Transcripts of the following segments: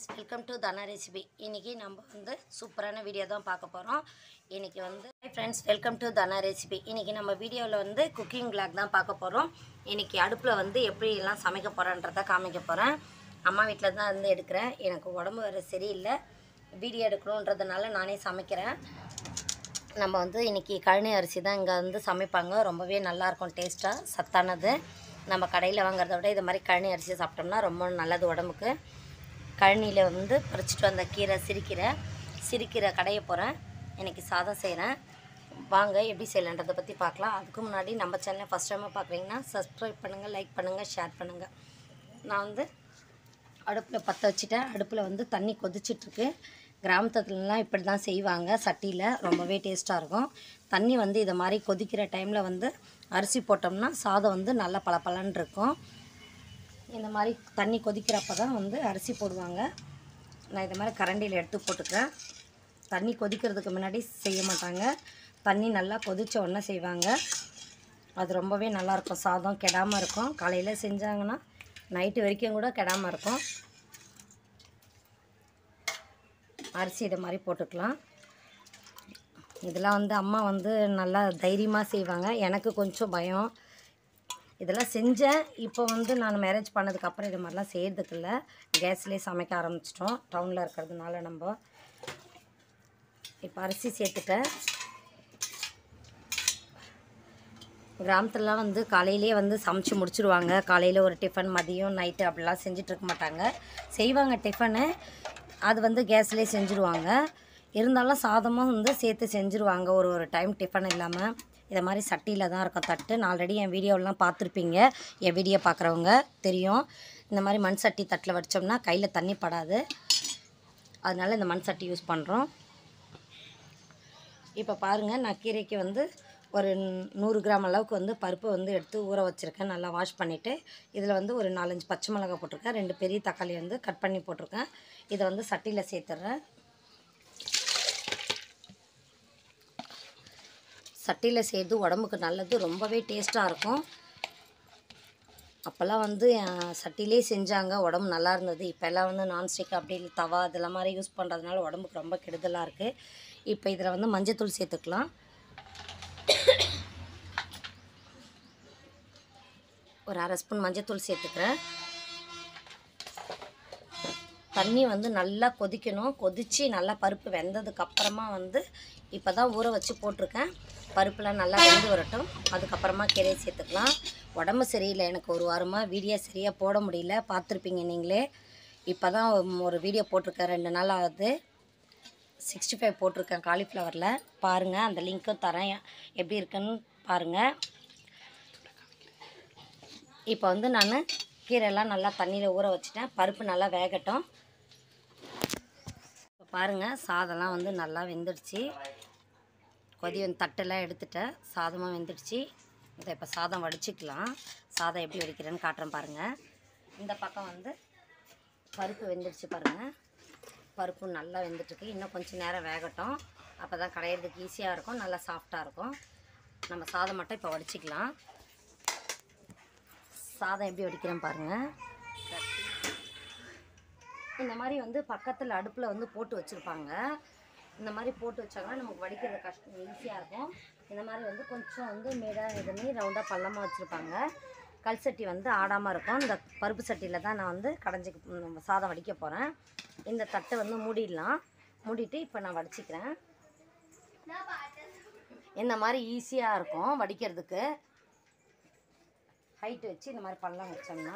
Friends welcome to Dhana recipe இன்றைக்கி நம்ம வந்து சூப்பரான வீடியோ தான் பார்க்க போகிறோம் இன்றைக்கி வந்து friends welcome to Dhana recipe இன்றைக்கி நம்ம வீடியோவில் வந்து குக்கிங் vlog தான் பார்க்க போகிறோம் இன்றைக்கி அடுப்பில் வந்து எப்படி எல்லாம் சமைக்க போகிறேன்றதை காமிக்க போகிறேன் அம்மா வீட்டில் தான் இருந்து எடுக்கிறேன் எனக்கு உடம்பு வேறு சரியில்லை வீடியோ எடுக்கணுன்றதுனால நானே சமைக்கிறேன் நம்ம வந்து இன்றைக்கி கழனி அரிசி தான் இங்கே வந்து சமைப்பாங்க ரொம்பவே நல்லாயிருக்கும் டேஸ்ட்டாக சத்தானது நம்ம கடையில் வாங்குறத விட இது மாதிரி கழனி அரிசி சாப்பிட்டோம்னா ரொம்ப நல்லது உடம்புக்கு கழனியில் வந்து பறிச்சிட்டு வந்த கீரை சிரிக்கீரை சிரிக்கீரை கடைய போகிறேன் இன்றைக்கி சாதம் செய்கிறேன் வாங்க எப்படி செய்யலான்றதை பற்றி பார்க்கலாம் அதுக்கு முன்னாடி நம்ம சேனலை ஃபஸ்ட் டைமாக பார்க்குறீங்கன்னா சப்ஸ்கிரைப் பண்ணுங்கள் லைக் பண்ணுங்கள் ஷேர் பண்ணுங்கள் நான் வந்து அடுப்பில் பற்ற வச்சுட்டேன் அடுப்பில் வந்து தண்ணி கொதிச்சிட்ருக்கு கிராமத்துலலாம் இப்படி தான் செய்வாங்க சட்டியில் ரொம்பவே டேஸ்ட்டாக இருக்கும் தண்ணி வந்து இதை மாதிரி கொதிக்கிற டைமில் வந்து அரிசி போட்டோம்னா சாதம் வந்து நல்லா பளபளன்னு இருக்கும் இந்த மாதிரி தண்ணி கொதிக்கிறப்ப தான் வந்து அரிசி போடுவாங்க நான் இதை மாதிரி கரண்டியில் எடுத்து போட்டுக்கிறேன் தண்ணி கொதிக்கிறதுக்கு முன்னாடி செய்ய மாட்டாங்க தண்ணி நல்லா கொதிச்ச உடனே செய்வாங்க அது ரொம்பவே நல்லாயிருக்கும் சாதம் கெடாமல் இருக்கும் காலையில் செஞ்சாங்கன்னா நைட்டு வரைக்கும் கூட கெடாமல் இருக்கும் அரிசி இதை மாதிரி போட்டுக்கலாம் இதெல்லாம் வந்து அம்மா வந்து நல்லா தைரியமாக செய்வாங்க எனக்கு கொஞ்சம் பயம் இதெல்லாம் செஞ்சேன் இப்போ வந்து நான் மேரேஜ் பண்ணதுக்கப்புறம் இது மாதிரிலாம் செய்கிறதுக்கு இல்லை கேஸ்லேயே சமைக்க ஆரம்பிச்சிட்டோம் டவுனில் இருக்கிறதுனால நம்ம இப்போ அரிசி சேர்த்துட்டேன் கிராமத்துலலாம் வந்து காலையிலேயே வந்து சமைச்சு முடிச்சிருவாங்க காலையில் ஒரு டிஃபன் மதியம் நைட்டு அப்படிலாம் செஞ்சுட்டு இருக்க மாட்டாங்க செய்வாங்க டிஃபனு அது வந்து கேஸ்லேயே செஞ்சுருவாங்க இருந்தாலும் சாதமும் வந்து சேர்த்து செஞ்சுருவாங்க ஒரு ஒரு டைம் டிஃபன் இல்லாமல் இதை மாதிரி சட்டியில் தான் இருக்கும் தட்டு நான் ஆல்ரெடி என் வீடியோலாம் பார்த்துருப்பீங்க என் வீடியோ பார்க்குறவங்க தெரியும் இந்த மாதிரி மண் சட்டி தட்டில் வச்சோம்னா கையில் தண்ணி படாது அதனால இந்த மண் சட்டி யூஸ் பண்ணுறோம் இப்போ பாருங்கள் நான் கீரைக்கு வந்து ஒரு நூறு கிராம் அளவுக்கு வந்து பருப்பு வந்து எடுத்து ஊற வச்சுருக்கேன் நல்லா வாஷ் பண்ணிவிட்டு இதில் வந்து ஒரு நாலஞ்சு பச்சை மிளகாய் போட்டிருக்கேன் ரெண்டு பெரிய தக்காளி வந்து கட் பண்ணி போட்டிருக்கேன் இதை வந்து சட்டியில் சேர்த்துட்றேன் சட்டியில் செய்கிறது உடம்புக்கு நல்லது ரொம்பவே டேஸ்ட்டாக இருக்கும் அப்போல்லாம் வந்து அஹ், சட்டிலே செஞ்சாங்க உடம்பு நல்லா இருந்தது இப்போல்லாம் வந்து நான்ஸ்டிக் அப்படி இல்லை தவா இதெல்லாம் மாதிரி யூஸ் பண்ணுறதுனால உடம்புக்கு ரொம்ப கெடுதலாக இருக்குது இப்போ இதில் வந்து மஞ்சத்தூள் சேர்த்துக்கலாம் ஒரு அரை ஸ்பூன் மஞ்சத்தூள் சேர்த்துக்கிறேன் தண்ணி வந்து நல்லா கொதிக்கணும் கொதித்து நல்லா பருப்பு வெந்ததுக்கு அப்புறமா வந்து இப்போ தான் ஊற வச்சு போட்டிருக்கேன் பருப்புலாம் நல்லா வெந்து வரட்டும் அதுக்கப்புறமா கீரையை சேர்த்துக்கலாம் உடம்பு சரியில்லை எனக்கு ஒரு வாரமாக வீடியோ சரியாக போட முடியல பார்த்துருப்பீங்க நீங்களே இப்போ தான் ஒரு வீடியோ போட்டிருக்கேன் ரெண்டு நாள் ஆகுது சிக்ஸ்டி ஃபைவ் போட்டிருக்கேன் காலிஃப்ளவரில் பாருங்கள் அந்த லிங்க்கும் தரேன் எப்படி இருக்குன்னு பாருங்கள் இப்போ வந்து நான் கீரையெல்லாம் நல்லா தண்ணியில் ஊற வச்சுட்டேன் பருப்பு நல்லா வேகட்டும் இப்போ பாருங்கள் சாதம்லாம் வந்து நல்லா வெந்துடுச்சு கொதி வந்து தட்டெல்லாம் எடுத்துட்டேன் சாதமாக வெந்துடுச்சு இதை இப்போ சாதம் வடிச்சிக்கலாம் சாதம் எப்படி வடிக்கிறேன்னு காட்டுறேன் பாருங்கள் இந்த பக்கம் வந்து பருப்பு வெந்துடுச்சு பாருங்கள் பருப்பு நல்லா வெந்துட்டுருக்கு இன்னும் கொஞ்சம் நேரம் வேகட்டும் அப்போ தான் கடையிறதுக்கு ஈஸியாக இருக்கும் நல்லா சாஃப்டாக இருக்கும் நம்ம சாதம் மட்டும் இப்போ வடிச்சிக்கலாம் சாதம் எப்படி வடிக்கிறேன் பாருங்கள் இந்த மாதிரி வந்து பக்கத்தில் அடுப்பில் வந்து போட்டு வச்சுருப்பாங்க இந்த மாதிரி போட்டு வச்சாங்கன்னா நமக்கு வடிக்கிறது கஷ்டம் ஈஸியாக இருக்கும் இந்த மாதிரி வந்து கொஞ்சம் வந்து மேடாக இது பண்ணி ரவுண்டாக பள்ளமாக வச்சுருப்பாங்க கல் சட்டி வந்து ஆடாமல் இருக்கும் இந்த பருப்பு சட்டியில் தான் நான் வந்து கடைஞ்சி ம், சாதம் வடிக்க போகிறேன் இந்த தட்டை வந்து மூடிடலாம் மூடிட்டு இப்போ நான் வடிச்சிக்கிறேன் இந்த மாதிரி ஈஸியாக இருக்கும் வடிக்கிறதுக்கு ஹைட் வச்சு இந்த மாதிரி பள்ளம் வச்சோம்னா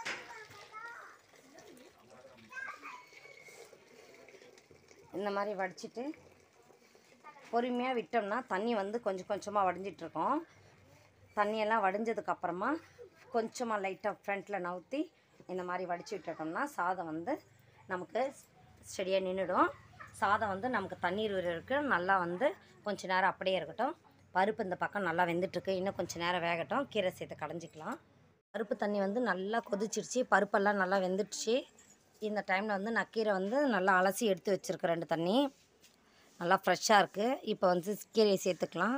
இந்த மாதிரி வடிச்சிட்டு பொறுமையாக விட்டோம்னா தண்ணி வந்து கொஞ்சம் கொஞ்சமாக வடிஞ்சிட்ருக்கோம் தண்ணியெல்லாம் வடிஞ்சதுக்கப்புறமா கொஞ்சமாக லைட்டாக ஃப்ரண்ட்டில் நவுத்தி இந்த மாதிரி வடித்து விட்டுட்டோம்னா சாதம் வந்து நமக்கு செடியாக நின்றுடும் சாதம் வந்து நமக்கு தண்ணீர் இருக்கு நல்லா வந்து கொஞ்ச நேரம் அப்படியே இருக்கட்டும் பருப்பு இந்த பக்கம் நல்லா வெந்துட்டுருக்கு இன்னும் கொஞ்சம் நேரம் வேகட்டும் கீரை சேர்த்து கடைஞ்சிக்கலாம் பருப்பு தண்ணி வந்து நல்லா கொதிச்சிருச்சு பருப்பெல்லாம் நல்லா வெந்துடுச்சு இந்த டைமில் வந்து நான் கீரை வந்து நல்லா அலசி எடுத்து வச்சுருக்கேன் ரெண்டு தண்ணி நல்லா ஃப்ரெஷ்ஷாக இருக்குது இப்போ வந்து கீரையை சேர்த்துக்கலாம்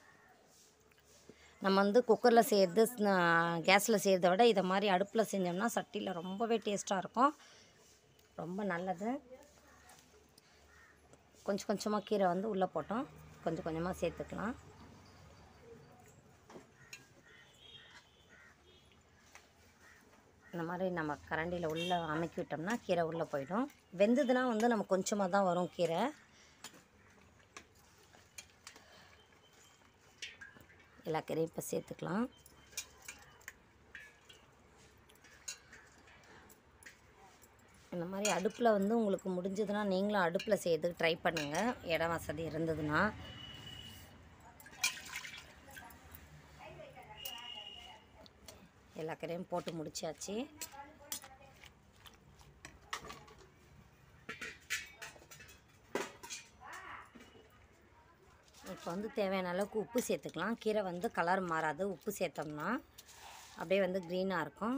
நம்ம வந்து குக்கரில் செய்கிறது கேஸில் செய்கிறத விட இதை மாதிரி அடுப்பில் செஞ்சோம்னா சட்டியில் ரொம்பவே டேஸ்ட்டாக இருக்கும் ரொம்ப நல்லது கொஞ்சம் கொஞ்சமாக கீரை வந்து உள்ளே போட்டோம் கொஞ்சம் கொஞ்சமாக சேர்த்துக்கலாம் இந்த மாதிரி நம்ம கரண்டியில் உள்ளே அமைக்கி விட்டோம்னா கீரை உள்ளே போயிடும் வெந்ததுன்னா வந்து நம்ம கொஞ்சமாக தான் வரும் கீரை எல்லா கீரையும் இப்போ சேர்த்துக்கலாம் இந்த மாதிரி அடுப்பில் வந்து உங்களுக்கு முடிஞ்சதுன்னா நீங்களும் அடுப்பில் செய்யறதுக்கு ட்ரை பண்ணுங்கள் இடம் வசதி இருந்ததுன்னா எல்லா கீரையும் போட்டு முடிச்சாச்சு இப்போ வந்து தேவையான அளவுக்கு உப்பு சேர்த்துக்கலாம் கீரை வந்து கலர் மாறாது உப்பு சேர்த்தோம்னா அப்படியே வந்து க்ரீனாக இருக்கும்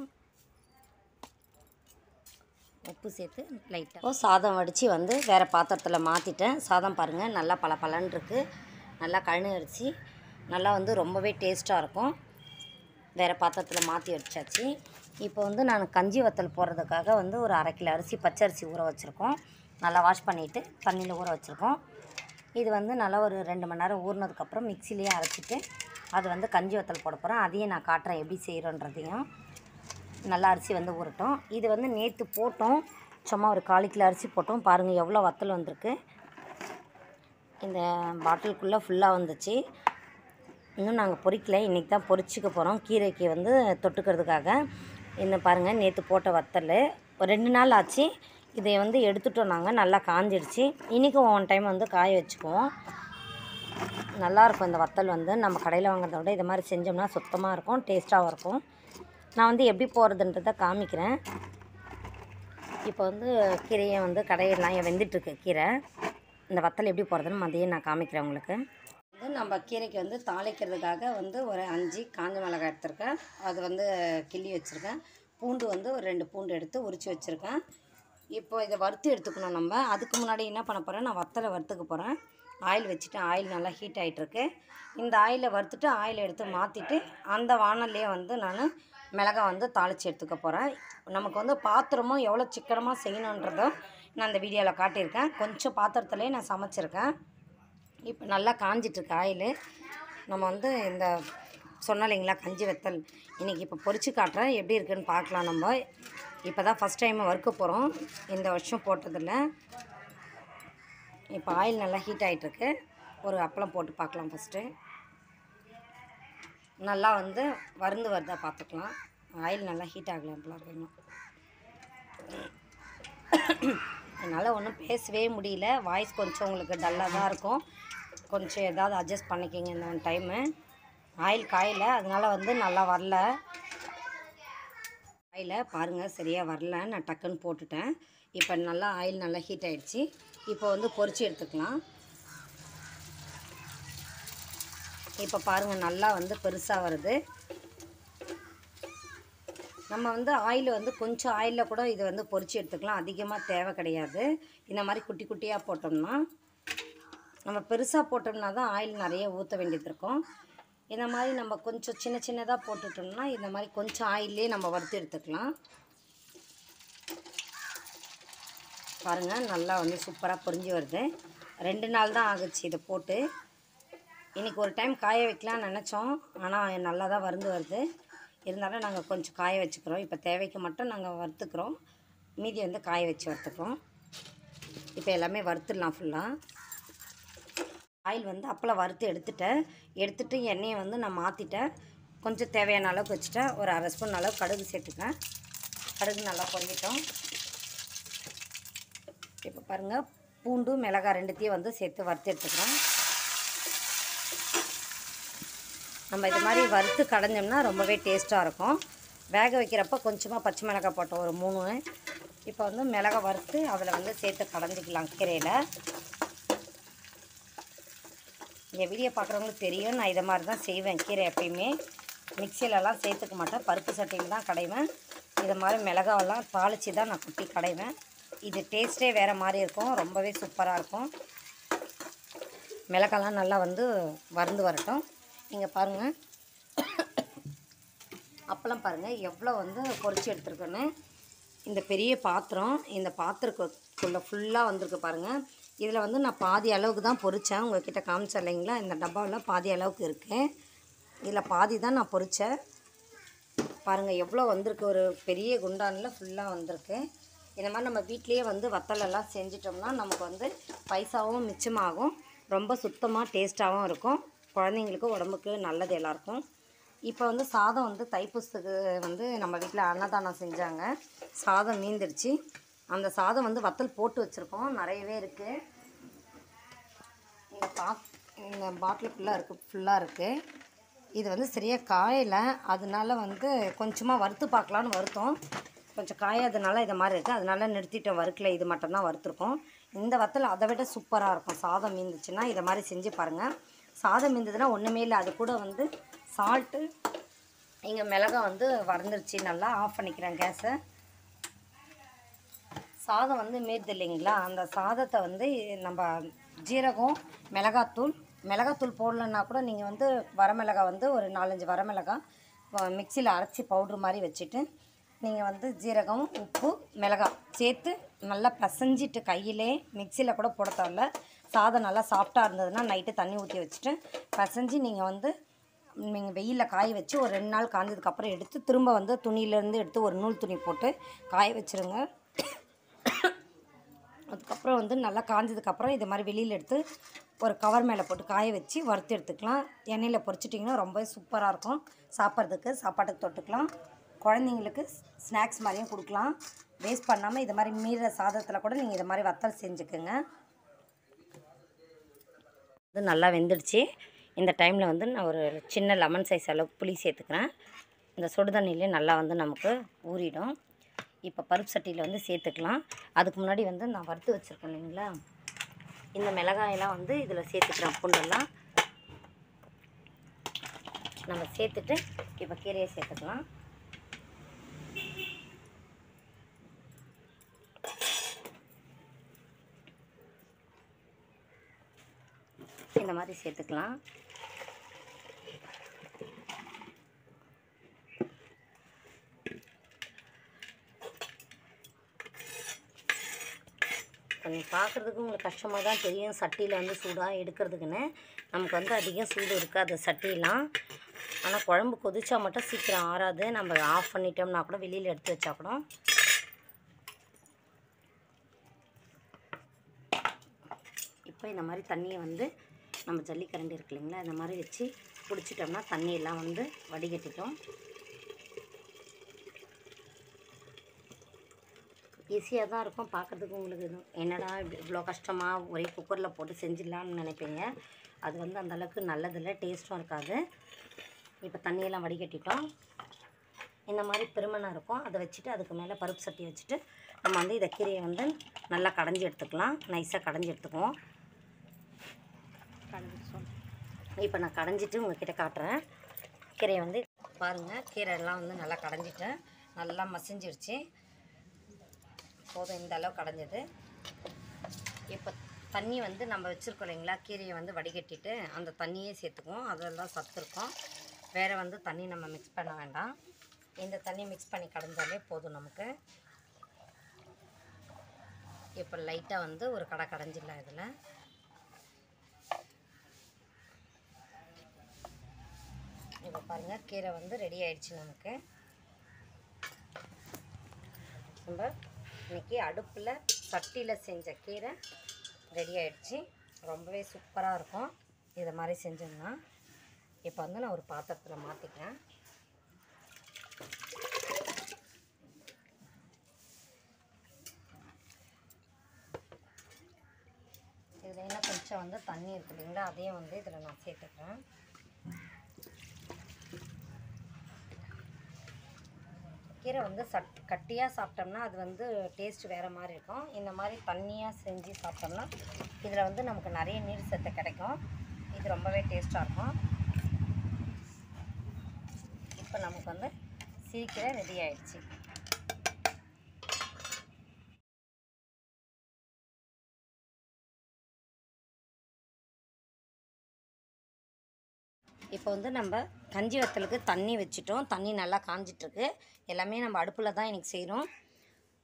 உப்பு சேர்த்து லைட்டாக சாதம் வடித்து வந்து வேறு பாத்திரத்தில் மாற்றிட்டேன் சாதம் பாருங்கள் நல்லா பல பலன் இருக்குது நல்லா கழனு அரிசி நல்லா வந்து ரொம்பவே டேஸ்ட்டாக இருக்கும் வேறு பாத்திரத்தில் மாற்றி வச்சாச்சு இப்போ வந்து நான் கஞ்சி வத்தல் போடுறதுக்காக வந்து ஒரு அரை கிலோ அரிசி பச்சரிசி ஊற வச்சுருக்கோம் நல்லா வாஷ் பண்ணிவிட்டு தண்ணியில் ஊற வச்சுருக்கோம் இது வந்து நல்லா ஒரு ரெண்டு மணி நேரம் ஊறினதுக்கப்புறம் மிக்சிலேயே அரைச்சிட்டு அது வந்து கஞ்சி வத்தல் போட போகிறேன் அதையும் நான் காட்டுறேன் எப்படி செய்கிறோன்றதையும் நல்லா அரிசி வந்து ஊறட்டும் இது வந்து நேற்று போட்டோம் சும்மா ஒரு கால் கிலோ அரிசி போட்டோம் பாருங்கள் எவ்வளோ வத்தல் வந்திருக்கு இந்த பாட்டிலுக்குள்ளே ஃபுல்லாக வந்துச்சு இன்னும் நாங்கள் பொரிக்கல இன்றைக்கி தான் பொரிச்சிக்க போகிறோம் கீரைக்கு வந்து தொட்டுக்கிறதுக்காக இந்த பாருங்கள் நேற்று போட்ட வத்தல் ஒரு ரெண்டு நாள் ஆச்சு இதை வந்து எடுத்துட்டோம் நாங்கள் நல்லா காஞ்சிடுச்சு இன்றைக்கும் ஒன் டைம் வந்து காய வச்சுக்குவோம் நல்லாயிருக்கும் இந்த வத்தல் வந்து நம்ம கடையில் வாங்குறத விட இது மாதிரி செஞ்சோம்னா சுத்தமாக இருக்கும் டேஸ்ட்டாகவும் இருக்கும் நான் வந்து எப்படி போகிறதுன்றதை காமிக்கிறேன் இப்போ வந்து கீரையை வந்து கடையெல்லாம் வெந்துட்டுருக்கு கீரை இந்த வத்தல் எப்படி போகிறதுன்னு மதியம் நான் காமிக்கிறேன் உங்களுக்கு வந்து நம்ம கீரைக்கு வந்து தாளிக்கிறதுக்காக வந்து ஒரு அஞ்சு காஞ்ச மிளகாய் எடுத்திருக்கேன் அது வந்து கிள்ளி வச்சுருக்கேன் பூண்டு வந்து ஒரு ரெண்டு பூண்டு எடுத்து உரித்து வச்சுருக்கேன் இப்போ இதை வறுத்து எடுத்துக்கணும் நம்ம அதுக்கு முன்னாடி என்ன பண்ண போகிறேன் நான் வத்தலை வறுத்துக்க போகிறேன் ஆயில் வச்சுட்டேன் ஆயில் நல்லா ஹீட் ஆகிட்டுருக்கு இந்த ஆயிலை வறுத்துட்டு ஆயில் எடுத்து மாற்றிட்டு அந்த வானல்லையே வந்து நான் மிளகாய் வந்து தாளித்து எடுத்துக்க போகிறேன் நமக்கு வந்து பாத்திரமும் எவ்வளோ சிக்கனமாக செய்யணுன்றதும் நான் அந்த வீடியோவில் காட்டியிருக்கேன் கொஞ்சம் பாத்திரத்துலேயே நான் சமைச்சிருக்கேன் இப்போ நல்லா காஞ்சிட்ருக்கு ஆயில் நம்ம வந்து இந்த சொன்னோம் இல்லைங்களா கஞ்சி வெத்தல் இன்றைக்கி இப்போ பொரிச்சு காட்டுறேன் எப்படி இருக்குன்னு பார்க்கலாம் நம்ம இப்போ தான் ஃபஸ்ட் டைம் வறுக்க போகிறோம் இந்த வருஷம் போட்டதில்ல இப்போ ஆயில் நல்லா ஹீட் ஆகிட்டுருக்கு ஒரு அப்பளம் போட்டு பார்க்கலாம் ஃபஸ்ட்டு நல்லா வந்து வருந்து வருதா பார்த்துக்கலாம் ஆயில் நல்லா ஹீட் ஆகலை அப்பளம் வேணும் என்னால் ஒன்றும் பேசவே முடியல வாய்ஸ் கொஞ்சம் உங்களுக்கு டல்லாக தான் இருக்கும் கொஞ்சம் ஏதாவது அட்ஜஸ்ட் பண்ணிக்கிங்க இந்த ஒன் டைமு ஆயில் காயல அதனால வந்து நல்லா வரல ஆயில பாருங்கள் சரியாக வரல நான் டக்குன்னு போட்டுட்டேன் இப்போ நல்லா ஆயில் நல்லா ஹீட் ஆயிடுச்சு இப்போ வந்து பொரிச்சு எடுத்துக்கலாம் இப்போ பாருங்கள் நல்லா வந்து பெருசாக வருது நம்ம வந்து ஆயில் வந்து கொஞ்சம் ஆயிலில் கூட இது வந்து பொரிச்சு எடுத்துக்கலாம் அதிகமாக தேவை கிடையாது இந்த மாதிரி குட்டி குட்டியாக போட்டோம்னா நம்ம பெருசாக போட்டோம்னா தான் ஆயில் நிறைய ஊற்ற வேண்டியது இருக்கும் இந்த மாதிரி நம்ம கொஞ்சம் சின்ன சின்னதாக போட்டுட்டோம்னா இந்த மாதிரி கொஞ்சம் ஆயிலே நம்ம வறுத்து எடுத்துக்கலாம் பாருங்கள் நல்லா வந்து சூப்பராக பொரிஞ்சு வருது ரெண்டு நாள் தான் ஆகுச்சு இதை போட்டு இன்றைக்கி ஒரு டைம் காய வைக்கலாம்னு நினச்சோம் ஆனால் நல்லா தான் வருந்து வருது இருந்தாலும் நாங்கள் கொஞ்சம் காய வச்சுக்கிறோம் இப்போ தேவைக்கு மட்டும் நாங்கள் வறுத்துக்கிறோம் மீதி வந்து காய வச்சு வறுத்துக்கிறோம் இப்போ எல்லாமே வறுத்துடலாம் ஃபுல்லாக ஆயில் வந்து அப்பளம் வறுத்து எடுத்துட்டேன் எடுத்துட்டு எண்ணெயை வந்து நான் மாற்றிட்டேன் கொஞ்சம் தேவையான அளவுக்கு வச்சுட்டேன் ஒரு அரை ஸ்பூன் அளவு கடுகு சேர்த்துக்கேன் கடுகு நல்லா பொரிக்கிட்டோம் இப்போ பாருங்கள் பூண்டு மிளகாய் ரெண்டுத்தையும் வந்து சேர்த்து வறுத்து எடுத்துக்கிறோம் நம்ம இது மாதிரி வறுத்து கடைஞ்சோம்னா ரொம்பவே டேஸ்ட்டாக இருக்கும் வேக வைக்கிறப்ப கொஞ்சமாக பச்சை மிளகாய் போட்டோம் ஒரு மூணு இப்போ வந்து மிளகாய் வறுத்து அதில் வந்து சேர்த்து கடைஞ்சிக்கலாம் கீரையில் என் வீடியோ பார்க்குறவங்களுக்கு தெரியும் நான் இதை மாதிரி தான் செய்வேன் கீரை எப்பயுமே மிக்சிலலாம் சேர்த்துக்க மாட்டேன் பருப்பு சட்டியில் தான் கடைவேன் இது மாதிரி மிளகாவெல்லாம் தாளித்து தான் நான் குட்டி கடைவேன் இது டேஸ்ட்டே வேறு மாதிரி இருக்கும் ரொம்பவே சூப்பராக இருக்கும் மிளகாலாம் நல்லா வந்து வறுந்து வரட்டும் இங்கே பாருங்கள் அப்பளம் பாருங்கள் எவ்வளோ வந்து பொரிச்சு எடுத்துருக்கேன்னு இந்த பெரிய பாத்திரம் இந்த பாத்திரக்குள்ளே ஃபுல்லாக வந்திருக்கு பாருங்கள் இதில் வந்து நான் பாதி அளவுக்கு தான் பொரித்தேன் உங்ககிட்ட காமிச்சேன் இல்லைங்களா இந்த டப்பாவில் பாதி அளவுக்கு இருக்குது இதில் பாதி தான் நான் பொரித்தேன் பாருங்கள் எவ்வளோ வந்திருக்கு ஒரு பெரிய குண்டானில் ஃபுல்லாக வந்திருக்கு இந்த மாதிரி நம்ம வீட்லேயே வந்து வத்தலெல்லாம் செஞ்சிட்டோம்னா நமக்கு வந்து பைசாவும் மிச்சமாகும் ரொம்ப சுத்தமாக டேஸ்ட்டாகவும் இருக்கும் குழந்தைங்களுக்கு உடம்புக்கு நல்லது எல்லாருக்கும் இப்போ வந்து சாதம் வந்து தைப்பூசத்துக்கு வந்து நம்ம வீட்டில் அன்னதானம் செஞ்சாங்க சாதம் மீந்துடுச்சு அந்த சாதம் வந்து வத்தல் போட்டு வச்சுருக்கோம் நிறையவே இருக்குது இந்த பா இந்த பாட்டில் ஃபுல்லாக இருக்குது ஃபுல்லாக இருக்குது இது வந்து சரியாக காயலை அதனால வந்து கொஞ்சமாக வறுத்து பார்க்கலான்னு வறுத்தோம் கொஞ்சம் காயாதனால இதை மாதிரி இருக்குது அதனால நிறுத்திட்டோம் வறுக்கல இது மட்டும்தான் வறுத்துருக்கோம் இந்த வத்தல் அதை விட சூப்பராக இருக்கும் சாதம் மீந்துச்சுன்னா இதை மாதிரி செஞ்சு பாருங்கள் சாதம் மீந்ததுன்னா ஒன்றுமே இல்லை அது கூட வந்து சால்ட்டு இங்கே மிளகா வந்து வறந்துருச்சு நல்லா ஆஃப் பண்ணிக்கிறேன் கேஸை சாதம் வந்து மீறுது இல்லைங்களா அந்த சாதத்தை வந்து நம்ம ஜீரகம் மிளகாத்தூள் மிளகாத்தூள் போடலன்னா கூட நீங்கள் வந்து வரமிளகா வந்து ஒரு நாலஞ்சு வரமிளகா மிக்சியில் அரைச்சி பவுட்ரு மாதிரி வச்சுட்டு நீங்கள் வந்து ஜீரகம் உப்பு மிளகாய் சேர்த்து நல்லா பிசைஞ்சிட்டு கையிலே மிக்சியில் கூட போட தேவையில்ல சாதம் நல்லா சாஃப்டாக இருந்ததுன்னா நைட்டு தண்ணி ஊற்றி வச்சுட்டு பிசைஞ்சு நீங்கள் வந்து நீங்கள் வெயிலில் காய வச்சு ஒரு ரெண்டு நாள் காஞ்சதுக்கப்புறம் எடுத்து திரும்ப வந்து துணியிலேருந்து எடுத்து ஒரு நூல் துணி போட்டு காய வச்சுருங்க அதுக்கப்புறம் வந்து நல்லா காஞ்சதுக்கப்புறம் இது மாதிரி வெளியில் எடுத்து ஒரு கவர் மேலே போட்டு காய வச்சு வறுத்து எடுத்துக்கலாம் எண்ணெயில் பொரிச்சிட்டிங்கன்னா ரொம்ப சூப்பராக இருக்கும் சாப்பிட்றதுக்கு சாப்பாட்டுக்கு தொட்டுக்கலாம் குழந்தைங்களுக்கு ஸ்நாக்ஸ் மாதிரியும் கொடுக்கலாம் வேஸ்ட் பண்ணாமல் இது மாதிரி மீற சாதத்தில் கூட நீங்கள் இது மாதிரி வத்தல் செஞ்சுக்குங்க இது நல்லா வெந்துடுச்சு இந்த டைமில் வந்து நான் ஒரு சின்ன லெமன் சைஸ் அளவுக்கு புளி சேர்த்துக்கிறேன் இந்த சுடு தண்ணியிலே நல்லா வந்து நமக்கு ஊறிடும் இப்போ பருப்பு சட்டியில் வந்து சேர்த்துக்கலாம் அதுக்கு முன்னாடி வந்து நான் வறுத்து வச்சுருக்கேன் இல்லைங்களா இந்த மிளகாயெல்லாம் வந்து இதில் சேர்த்துக்கிறேன் பூண்டெல்லாம் நம்ம சேர்த்துட்டு இப்போ கீரையை சேர்த்துக்கலாம் இந்த மாதிரி சேர்த்துக்கலாம் கொஞ்சம் பார்க்குறதுக்கு உங்களுக்கு கஷ்டமாக தான் தெரியும் சட்டியில் வந்து சூடாக எடுக்கிறதுக்குன்னு நமக்கு வந்து அதிகம் சூடு இருக்காது சட்டிலாம் ஆனால் குழம்பு கொதிச்சா மட்டும் சீக்கிரம் ஆறாது நம்ம ஆஃப் பண்ணிட்டோம்னா கூட வெளியில் எடுத்து வச்சா கூட இப்போ இந்த மாதிரி தண்ணியை வந்து நம்ம ஜல்லிக்கரண்டி இருக்கு இல்லைங்களா இந்த மாதிரி வச்சு பிடிச்சிட்டோம்னா தண்ணியெல்லாம் வந்து வடிகட்டிட்டோம் ஈஸியாக தான் இருக்கும் பார்க்குறதுக்கு உங்களுக்கு இது என்னடா இப்படி இவ்வளோ கஷ்டமாக ஒரே குக்கரில் போட்டு செஞ்சிடலாம்னு நினைப்பீங்க அது வந்து அந்த அளவுக்கு நல்லதில்லை டேஸ்ட்டும் இருக்காது இப்போ தண்ணியெல்லாம் வடிகட்டிட்டோம் இந்த மாதிரி பெருமணம் இருக்கும் அதை வச்சுட்டு அதுக்கு மேலே பருப்பு சட்டி வச்சுட்டு நம்ம வந்து இதை கீரையை வந்து நல்லா கடைஞ்சி எடுத்துக்கலாம் நைஸாக கடைஞ்சி எடுத்துக்குவோம் இப்போ நான் கடைஞ்சிட்டு உங்ககிட்ட காட்டுறேன் கீரையை வந்து பாருங்கள் கீரை எல்லாம் வந்து நல்லா கடைஞ்சிட்டேன் நல்லா மசிஞ்சிருச்சு போதும் இந்த அளவு கடைஞ்சது இப்போ தண்ணி வந்து நம்ம வச்சுருக்கோம் இல்லைங்களா கீரையை வந்து வடிகட்டிட்டு அந்த தண்ணியே சேர்த்துக்குவோம் அதில் தான் சத்து இருக்கும் வேறு வந்து தண்ணி நம்ம மிக்ஸ் பண்ண வேண்டாம் இந்த தண்ணி மிக்ஸ் பண்ணி கடைஞ்சாலே போதும் நமக்கு இப்போ லைட்டாக வந்து ஒரு கடை கடைஞ்சிடலாம் இதில் இப்போ பாருங்கள் கீரை வந்து ரெடி ஆயிடுச்சு நமக்கு நம்ம இன்னைக்கு அடுப்பில் சட்டியில் செஞ்ச கீரை ரெடி ஆயிடுச்சு ரொம்பவே சூப்பராக இருக்கும் இதை மாதிரி செஞ்சோம்னா இப்போ வந்து நான் ஒரு பாத்திரத்தில் மாற்றிக்கிறேன் இதில் என்ன கொஞ்சம் வந்து தண்ணி இருக்கு இல்லைங்களா அதையும் வந்து இதில் நான் சேர்த்துக்கிறேன் கீரை வந்து சட் கட்டியாக சாப்பிட்டோம்னா அது வந்து டேஸ்ட் வேறு மாதிரி இருக்கும் இந்த மாதிரி தண்ணியாக செஞ்சு சாப்பிட்டோம்னா இதில் வந்து நமக்கு நிறைய நீர் சத்து கிடைக்கும் இது ரொம்பவே டேஸ்ட்டாக இருக்கும் இப்போ நமக்கு வந்து சீக்கிர ரெடி ஆயிடுச்சு இப்போ வந்து நம்ம கஞ்சி வத்தலுக்கு தண்ணி வச்சிட்டோம் தண்ணி நல்லா காஞ்சிட்ருக்கு எல்லாமே நம்ம அடுப்பில் தான் இன்றைக்கி செய்கிறோம்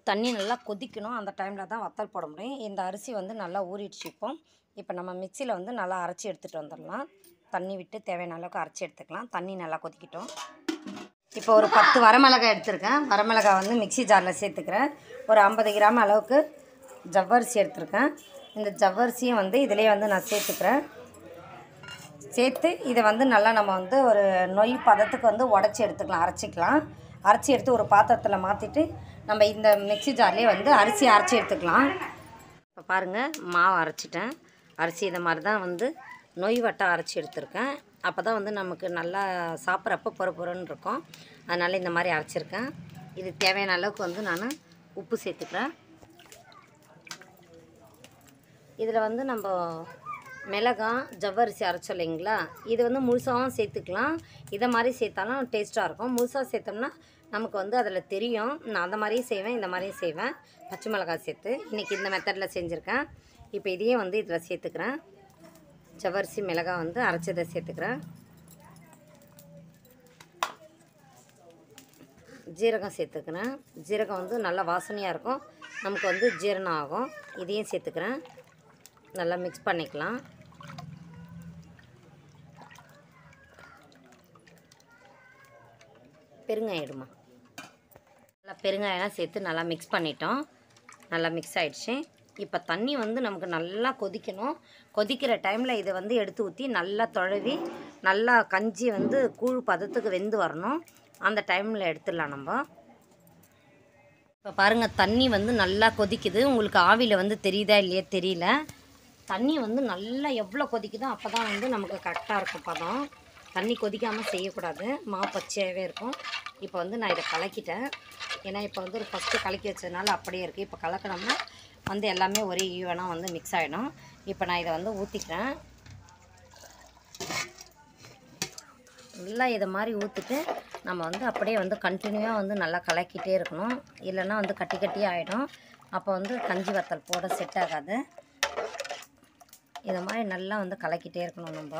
தண்ணி நல்லா கொதிக்கணும் அந்த டைமில் தான் வத்தல் போட முடியும் இந்த அரிசி வந்து நல்லா ஊறிடுச்சு இப்போ இப்போ நம்ம மிக்சியில் வந்து நல்லா அரைச்சி எடுத்துகிட்டு வந்துடலாம் தண்ணி விட்டு தேவையான அளவுக்கு அரைச்சி எடுத்துக்கலாம் தண்ணி நல்லா கொதிக்கட்டும் இப்போ ஒரு பத்து வரமிளகாய் எடுத்திருக்கேன் வரமிளகாய் வந்து மிக்ஸி ஜாரில் சேர்த்துக்கிறேன் ஒரு ஐம்பது கிராம் அளவுக்கு ஜவ்வரிசி எடுத்திருக்கேன் இந்த ஜவ்வரிசியும் வந்து இதிலே வந்து நான் சேர்த்துக்கிறேன் சேர்த்து இதை வந்து நல்லா நம்ம வந்து ஒரு நொய் பதத்துக்கு வந்து உடச்சி எடுத்துக்கலாம் அரைச்சிக்கலாம் அரைச்சி எடுத்து ஒரு பாத்திரத்தில் மாற்றிட்டு நம்ம இந்த மிக்ஸி ஜார்லேயே வந்து அரிசி அரைச்சி எடுத்துக்கலாம் இப்போ பாருங்கள் மாவு அரைச்சிட்டேன் அரிசி இதை மாதிரி தான் வந்து நொய் வட்டம் அரைச்சி எடுத்திருக்கேன் அப்போ தான் வந்து நமக்கு நல்லா சாப்பிட்றப்ப பொறு பொறுன்னு இருக்கும் அதனால் இந்த மாதிரி அரைச்சிருக்கேன் இது தேவையான அளவுக்கு வந்து நான் உப்பு சேர்த்துக்கிறேன் இதில் வந்து நம்ம மிளகாய் ஜவ்வரிசி அரைச்சோம் இல்லைங்களா இது வந்து முழுசாகவும் சேர்த்துக்கலாம் இதை மாதிரி சேர்த்தாலும் டேஸ்ட்டாக இருக்கும் முழுசாக சேர்த்தோம்னா நமக்கு வந்து அதில் தெரியும் நான் அந்த மாதிரியும் செய்வேன் இந்த மாதிரியும் செய்வேன் பச்சை மிளகாய் சேர்த்து இன்றைக்கி இந்த மெத்தடில் செஞ்சுருக்கேன் இப்போ இதையே வந்து இதில் சேர்த்துக்கிறேன் ஜவ்வரிசி மிளகாய் வந்து அரைச்சதை சேர்த்துக்கிறேன் ஜீரகம் சேர்த்துக்கிறேன் ஜீரகம் வந்து நல்லா வாசனையாக இருக்கும் நமக்கு வந்து ஜீரணம் ஆகும் இதையும் சேர்த்துக்கிறேன் நல்லா மிக்ஸ் பண்ணிக்கலாம் பெருங்காயம் இடுமா நல்லா பெருங்காயம்லாம் சேர்த்து நல்லா மிக்ஸ் பண்ணிட்டோம் நல்லா மிக்ஸ் ஆயிடுச்சு இப்போ தண்ணி வந்து நமக்கு நல்லா கொதிக்கணும் கொதிக்கிற டைமில் இதை வந்து எடுத்து ஊற்றி நல்லா தொழவி நல்லா கஞ்சி வந்து கூழ் பதத்துக்கு வெந்து வரணும் அந்த டைமில் எடுத்துடலாம் நம்ம இப்போ பாருங்கள் தண்ணி வந்து நல்லா கொதிக்குது உங்களுக்கு ஆவியில் வந்து தெரியுதா இல்லையா தெரியல தண்ணி வந்து நல்லா எவ்வளோ கொதிக்குதோ அப்போ தான் வந்து நமக்கு கரெக்டாக இருக்கும் பதம் தண்ணி கொதிக்காமல் செய்யக்கூடாது மாவு பச்சையாகவே இருக்கும் இப்போ வந்து நான் இதை கலக்கிட்டேன் ஏன்னா இப்போ வந்து ஒரு ஃபஸ்ட்டு கலக்கி வச்சதுனால அப்படியே இருக்குது இப்போ கலக்கினோம்னா வந்து எல்லாமே ஒரே ஈவனாக வந்து மிக்ஸ் ஆகிடும் இப்போ நான் இதை வந்து ஊற்றிக்கிறேன் நல்லா இதை மாதிரி ஊற்றிட்டு நம்ம வந்து அப்படியே வந்து கண்டினியூவாக வந்து நல்லா கலக்கிட்டே இருக்கணும் இல்லைன்னா வந்து கட்டி கட்டி ஆகிடும் அப்போ வந்து கஞ்சி வத்தல் போட செட் ஆகாது இதை மாதிரி நல்லா வந்து கலக்கிட்டே இருக்கணும் நம்ம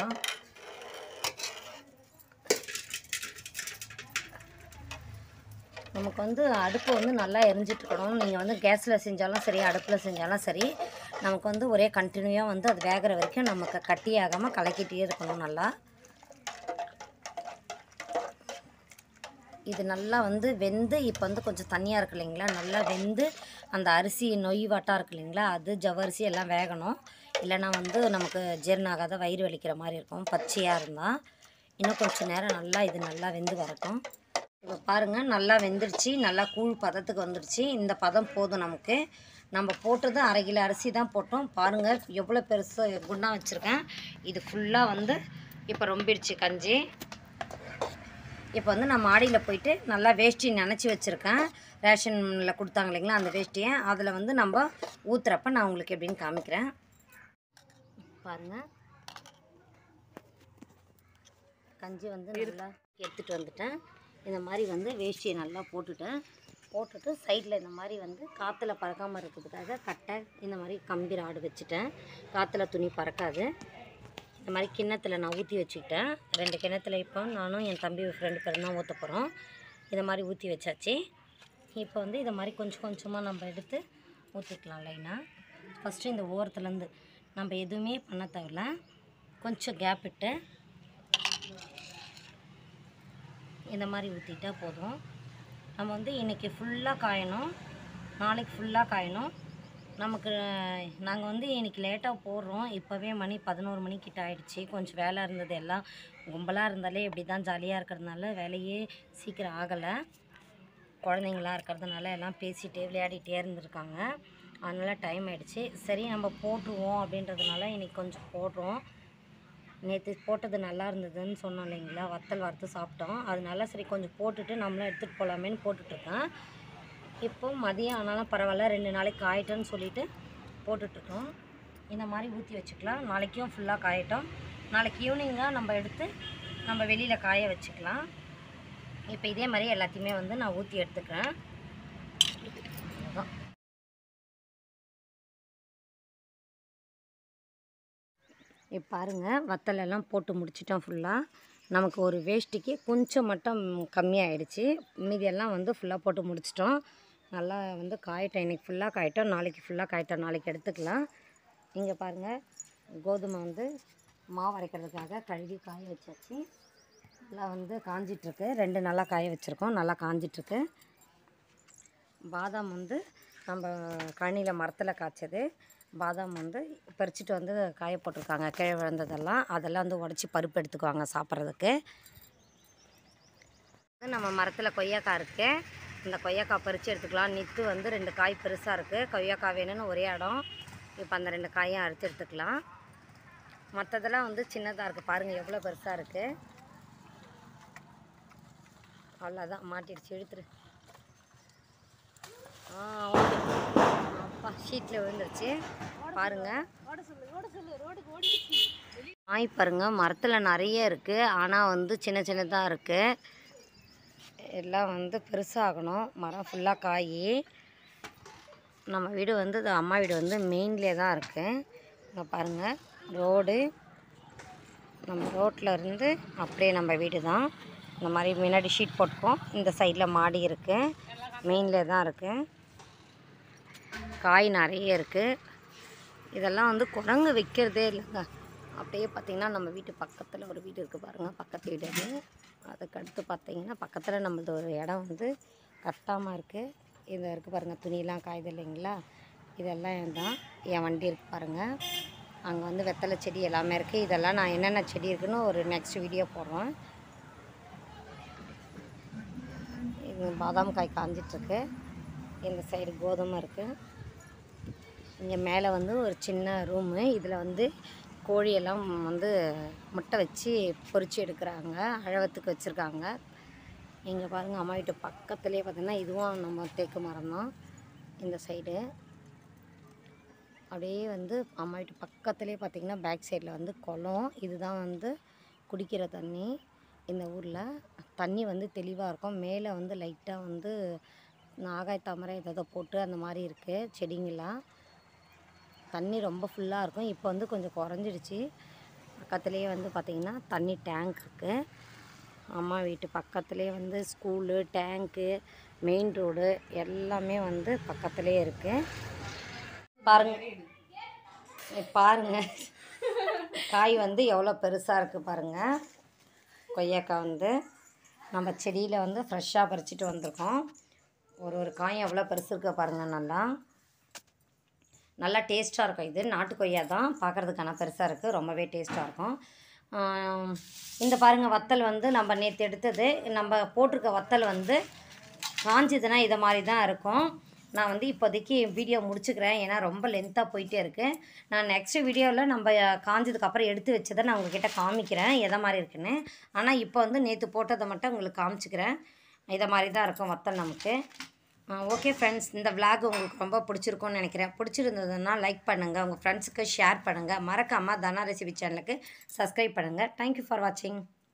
நமக்கு வந்து அடுப்பு வந்து நல்லா எரிஞ்சிட்டு இருக்கணும் நீங்கள் வந்து கேஸில் செஞ்சாலும் சரி அடுப்பில் செஞ்சாலும் சரி நமக்கு வந்து ஒரே கண்டினியூவாக வந்து அது வேகிற வரைக்கும் நமக்கு கட்டியாகாமல் கலக்கிட்டே இருக்கணும் நல்லா இது நல்லா வந்து வெந்து இப்போ வந்து கொஞ்சம் தண்ணியாக இருக்கு இல்லைங்களா நல்லா வெந்து அந்த அரிசி நொய் வாட்டாக இருக்கு இல்லைங்களா அது ஜவ்வரிசி எல்லாம் வேகணும் இல்லைன்னா வந்து நமக்கு ஜீரணம் ஆகாத வயிறு வலிக்கிற மாதிரி இருக்கும் பச்சையாக இருந்தால் இன்னும் கொஞ்சம் நேரம் நல்லா இது நல்லா வெந்து வரட்டும் இப்போ பாருங்கள் நல்லா வெந்துருச்சு நல்லா கூழ் பதத்துக்கு வந்துருச்சு இந்த பதம் போதும் நமக்கு நம்ம போட்டது அரை கிலோ அரிசி தான் போட்டோம் பாருங்கள் எவ்வளோ பெருசு குண்டா வச்சுருக்கேன் இது ஃபுல்லாக வந்து இப்போ ரொம்பிடுச்சு கஞ்சி இப்போ வந்து நான் மாடியில் போயிட்டு நல்லா வேஷ்டி நினச்சி வச்சுருக்கேன் ரேஷனில் கொடுத்தாங்க இல்லைங்களா அந்த வேஷ்டியை அதில் வந்து நம்ம ஊற்றுறப்ப நான் உங்களுக்கு எப்படின்னு காமிக்கிறேன் பாருங்கள் கஞ்சி வந்து நல்லா எடுத்துகிட்டு வந்துட்டேன் இந்த மாதிரி வந்து வேஷ்டியை நல்லா போட்டுட்டேன் போட்டுட்டு சைடில் இந்த மாதிரி வந்து காற்றுல பறக்காமல் இருக்கிறதுக்காக கட்டை இந்த மாதிரி கம்பி ராடு வச்சுட்டேன் காற்றுல துணி பறக்காது இந்த மாதிரி கிண்ணத்தில் நான் ஊற்றி வச்சுக்கிட்டேன் ரெண்டு கிண்ணத்தில் இப்போ நானும் என் தம்பி ஃப்ரெண்டு பேரும் தான் ஊற்ற போகிறோம் இதை மாதிரி ஊற்றி வச்சாச்சு இப்போ வந்து இதை மாதிரி கொஞ்சம் கொஞ்சமாக நம்ம எடுத்து ஊற்றிக்கலாம் லைனாக ஃபஸ்ட்டு இந்த ஓரத்துலேருந்து நம்ம எதுவுமே பண்ண தேவையில்ல கொஞ்சம் கேப் விட்டு இந்த மாதிரி ஊற்றிட்டா போதும் நம்ம வந்து இன்றைக்கி ஃபுல்லாக காயணும் நாளைக்கு ஃபுல்லாக காயணும் நமக்கு நாங்கள் வந்து இன்றைக்கி லேட்டாக போடுறோம் இப்போவே மணி பதினோரு மணிக்கிட்ட ஆயிடுச்சு கொஞ்சம் வேலை இருந்தது எல்லாம் கும்பலாக இருந்தாலே இப்படி தான் ஜாலியாக இருக்கிறதுனால வேலையே சீக்கிரம் ஆகலை குழந்தைங்களாம் இருக்கிறதுனால எல்லாம் பேசிகிட்டே விளையாடிட்டே இருந்திருக்காங்க அதனால் டைம் ஆயிடுச்சு சரி நம்ம போட்டுருவோம் அப்படின்றதுனால இன்றைக்கி கொஞ்சம் போடுறோம் நேற்று போட்டது நல்லா இருந்ததுன்னு சொன்னோம் இல்லைங்களா வத்தல் வறுத்து சாப்பிட்டோம் அதனால சரி கொஞ்சம் போட்டுட்டு நம்மளும் எடுத்துகிட்டு போகலாமேன்னு போட்டுட்ருக்கேன் இப்போ மதியம் ஆனாலும் பரவாயில்ல ரெண்டு நாளைக்கு காயட்டும்னு சொல்லிட்டு போட்டுட்ருக்கோம் இந்த மாதிரி ஊற்றி வச்சுக்கலாம் நாளைக்கும் ஃபுல்லாக காயட்டும் நாளைக்கு ஈவினிங்காக நம்ம எடுத்து நம்ம வெளியில் காய வச்சுக்கலாம் இப்போ இதே மாதிரி எல்லாத்தையுமே வந்து நான் ஊற்றி எடுத்துக்கிறேன் அவ்வளவுதான். இப்போ பாருங்கள் வத்தல் எல்லாம் போட்டு முடிச்சிட்டோம் ஃபுல்லாக நமக்கு ஒரு வேஷ்டிக்கு கொஞ்சம் மட்டும் கம்மியாயிடுச்சு மீதியெல்லாம் வந்து ஃபுல்லாக போட்டு முடிச்சிட்டோம் நல்லா வந்து காயட்டும் இன்னைக்கு ஃபுல்லாக காயட்டும் நாளைக்கு ஃபுல்லாக காயட்டும் நாளைக்கு எடுத்துக்கலாம் இங்கே பாருங்கள் கோதுமை வந்து மாவு அரைக்கிறதுக்காக கழுவி காய வச்சாச்சு நல்லா வந்து காஞ்சிட்ருக்கு ரெண்டு நல்லா காய வச்சுருக்கோம் நல்லா காஞ்சிட்ருக்கு பாதாம் வந்து நம்ம கழனியில் மரத்தில் காய்ச்சது பாதாம் வந்து பறிச்சுட்டு வந்து காய போட்டிருக்காங்க கீழே விழுந்ததெல்லாம் அதெல்லாம் வந்து உடச்சி பருப்பு எடுத்துக்குவாங்க சாப்பிட்றதுக்கு நம்ம மரத்தில் கொய்யாக்காய் இருக்கு இந்த கொய்யாக்காய் பறித்து எடுத்துக்கலாம் நித்து வந்து ரெண்டு காய் பெருசாக இருக்குது கொய்யாக்காய் வேணும்னு ஒரே இடம் இப்போ அந்த ரெண்டு காயும் அறுத்து எடுத்துக்கலாம் மற்றதெல்லாம் வந்து சின்னதாக இருக்குது பாருங்கள் எவ்வளோ பெருசாக இருக்குது அவ்வளோதான் மாட்டிடுச்சு இழுத்துரு ஆ ஓகே அப்பா ஷீட்டில் விழுந்துருச்சு பாருங்கள் காய் பாருங்க மரத்தில் நிறைய இருக்குது ஆனால் வந்து சின்ன சின்னதாக இருக்குது எல்லாம் வந்து பெருசாகணும் மரம் ஃபுல்லாக காய் நம்ம வீடு வந்து இது அம்மா வீடு வந்து மெயின்லேயே தான் இருக்குது இங்கே பாருங்கள் ரோடு நம்ம ரோட்டில் இருந்து அப்படியே நம்ம வீடு தான் இந்த மாதிரி முன்னாடி ஷீட் போட்டுப்போம் இந்த சைடில் மாடி இருக்குது மெயின்லேயே தான் இருக்குது காய் நிறைய இருக்குது இதெல்லாம் வந்து குரங்கு வைக்கிறதே இல்லைங்க அப்படியே பார்த்திங்கன்னா நம்ம வீட்டு பக்கத்தில் ஒரு வீடு இருக்குது பாருங்கள் பக்கத்து வீடு அது அதுக்கு அடுத்து பார்த்தீங்கன்னா பக்கத்தில் நம்மளது ஒரு இடம் வந்து கட்டாமல் இருக்குது இது இருக்குது பாருங்கள் துணியெல்லாம் காயுது இல்லைங்களா இதெல்லாம் தான் என் வண்டி இருக்குது பாருங்கள் அங்கே வந்து வெத்தலை செடி எல்லாமே இருக்குது இதெல்லாம் நான் என்னென்ன செடி இருக்குன்னு ஒரு நெக்ஸ்ட் வீடியோ போடுறேன் இது பாதாம் காய் காஞ்சிட்ருக்கு இந்த சைடு கோதுமை இருக்குது இங்கே மேலே வந்து ஒரு சின்ன ரூமு இதில் வந்து கோழியெல்லாம் வந்து முட்டை வச்சு பொரிச்சு எடுக்கிறாங்க அழவத்துக்கு வச்சுருக்காங்க இங்கே பாருங்கள் அம்மா வீட்டு பக்கத்துலேயே பார்த்தீங்கன்னா இதுவும் நம்ம தேக்கு மரம் தான் இந்த சைடு அப்படியே வந்து அம்மா வீட்டு பக்கத்துலேயே பார்த்திங்கன்னா பேக் சைடில் வந்து குளம் இதுதான் வந்து குடிக்கிற தண்ணி இந்த ஊரில் தண்ணி வந்து தெளிவாக இருக்கும் மேலே வந்து லைட்டாக வந்து ஆகாய தாமரை ஏதோ போட்டு அந்த மாதிரி இருக்குது செடிங்கெல்லாம் தண்ணி ரொம்ப ஃபுல்லாக இருக்கும் இப்போ வந்து கொஞ்சம் குறைஞ்சிடுச்சு பக்கத்துலேயே வந்து பார்த்திங்கன்னா தண்ணி டேங்க் இருக்குது அம்மா வீட்டு பக்கத்துலேயே வந்து ஸ்கூலு டேங்க்கு மெயின் ரோடு எல்லாமே வந்து பக்கத்துலேயே இருக்குது பாருங்க இங்க பாருங்க காய் வந்து எவ்வளோ பெருசாக இருக்குது பாருங்கள் கொய்யாக்காய் வந்து நம்ம செடியில் வந்து ஃப்ரெஷ்ஷாக பறிச்சிட்டு வந்திருக்கோம் ஒரு ஒரு காயும் எவ்வளோ பெருசு இருக்க பாருங்கள் நல்லா நல்லா டேஸ்ட்டாக இருக்கும் இது நாட்டு கொய்யா தான் பார்க்குறதுக்கான பெருசாக இருக்குது ரொம்பவே டேஸ்ட்டாக இருக்கும் ஆம், இந்த பாருங்கள் வத்தல் வந்து நம்ம நேற்று எடுத்தது நம்ம போட்டிருக்க வத்தல் வந்து காஞ்சதுன்னா இதை மாதிரி தான் இருக்கும் நான் வந்து இப்போதைக்கு வீடியோ முடிச்சுக்கிறேன் ஏன்னா ரொம்ப லென்த்தாக போயிட்டே இருக்குது நான் நெக்ஸ்ட் வீடியோவில் நம்ம காஞ்சதுக்கப்புறம் எடுத்து வச்சதை நான் உங்ககிட்ட காமிக்கிறேன் எதை மாதிரி இருக்குன்னு ஆனால் இப்போ வந்து நேற்று போட்டதை மட்டும் உங்களுக்கு காமிச்சிக்கிறேன் இதை மாதிரி தான் இருக்கும் வத்தல் நமக்கு ஓகே ஃப்ரெண்ட்ஸ் இந்த vlog உங்களுக்கு ரொம்ப பிடிச்சிருக்கும்னு நினைக்கிறேன் பிடிச்சிருந்ததுன்னா லைக் பண்ணுங்கள் உங்கள் ஃப்ரெண்ட்ஸுக்கு ஷேர் பண்ணுங்கள் மறக்காமல் தனா ரெசிபி சேனலுக்கு சப்ஸ்கிரைப் பண்ணுங்கள் தேங்க்யூ ஃபார் வாட்சிங்